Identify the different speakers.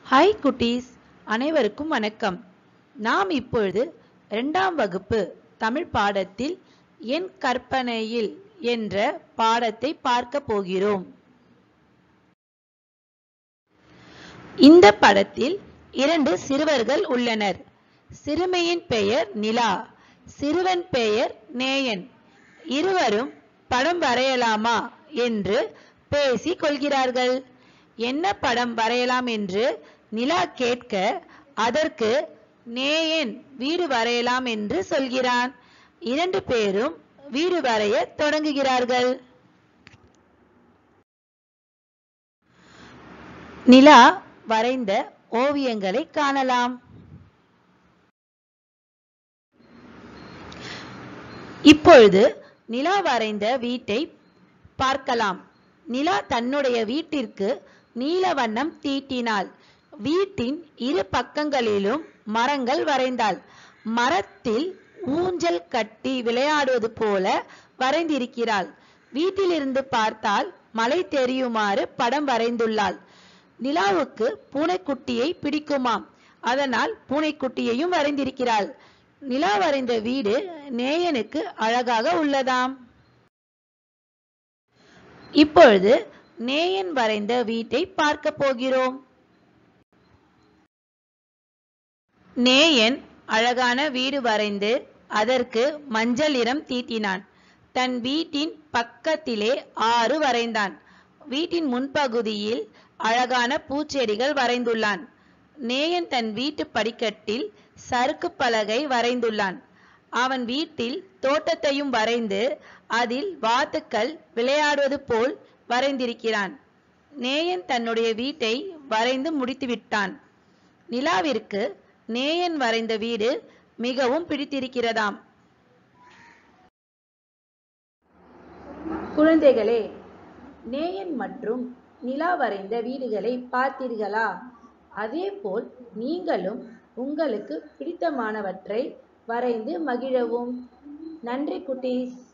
Speaker 1: hi குட்டீஸ் அனைவருக்கும் வணக்கம் நாம் இப்பொழுது இரண்டாம் வகுப்பு தமிழ் பாடத்தில் என் கற்பனையில் என்ற பாடத்தை பார்க்க போகிறோம் இந்த படத்தில் இரண்டு சிறுவர்கள் உள்ளனர் சிறுமியின் பெயர் நிலா சிறுவன் பெயர் நேயன் இருவரும் படம் வரையலாமா என்று பேசிக் கொள்கிறார்கள் என்ன படம் வரையலாம் என்று நிலா கேட்க அதற்கு நேயன் வீடு வரையலாம் என்று சொல்கிறான் இரண்டு பேரும் வீடு வரைய தொடங்குகிறார்கள் நிலா வரைந்த ஓவியங்களை காணலாம் இப்பொழுது நிலா வரைந்த வீட்டை பார்க்கலாம் நிலா தன்னுடைய வீட்டிற்கு நீல வண்ணம் தீட்டினாள் வீட்டின் இரு பக்கங்களிலும் மரங்கள் வரைந்தாள் மரத்தில் ஊஞ்சல் கட்டி விளையாடுவது போல வரைந்திருக்கிறாள் வீட்டிலிருந்து பார்த்தால் மலை தெரியுமாறு படம் வரைந்துள்ளாள் நிலாவுக்கு பூனைக்குட்டியை பிடிக்குமாம் அதனால் பூனைக்குட்டியையும் வரைந்திருக்கிறாள் நிலா வரைந்த வீடு நேயனுக்கு அழகாக உள்ளதாம் இப்பொழுது நேயன் வரைந்த வீட்டை பார்க்க போகிறோம் நேயன் அழகான வீடு வரைந்து அதற்கு மஞ்சள் நிறம் தீட்டினான் தன் வீட்டின் பக்கத்திலே ஆறு வரைந்தான் வீட்டின் முன்பகுதியில் அழகான பூச்செடிகள் வரைந்துள்ளான் நேயன் தன் வீட்டு படிக்கட்டில் சறுக்கு பலகை வரைந்துள்ளான் அவன் வீட்டில் தோட்டத்தையும் வரைந்து அதில் வாத்துக்கள் விளையாடுவது போல் வரைந்திருக்கிறான் நேயன் தன்னுடைய வீட்டை வரைந்து முடித்துவிட்டான் நிலாவிற்கு நேயன் வரைந்த வீடு மிகவும் பிடித்திருக்கிறதாம் குழந்தைகளே நேயன் மற்றும் நிலா வரைந்த வீடுகளை பார்த்தீர்களா அதேபோல் நீங்களும் உங்களுக்கு பிடித்தமானவற்றை வரைந்து மகிழவும் நன்றி குட்டீஸ்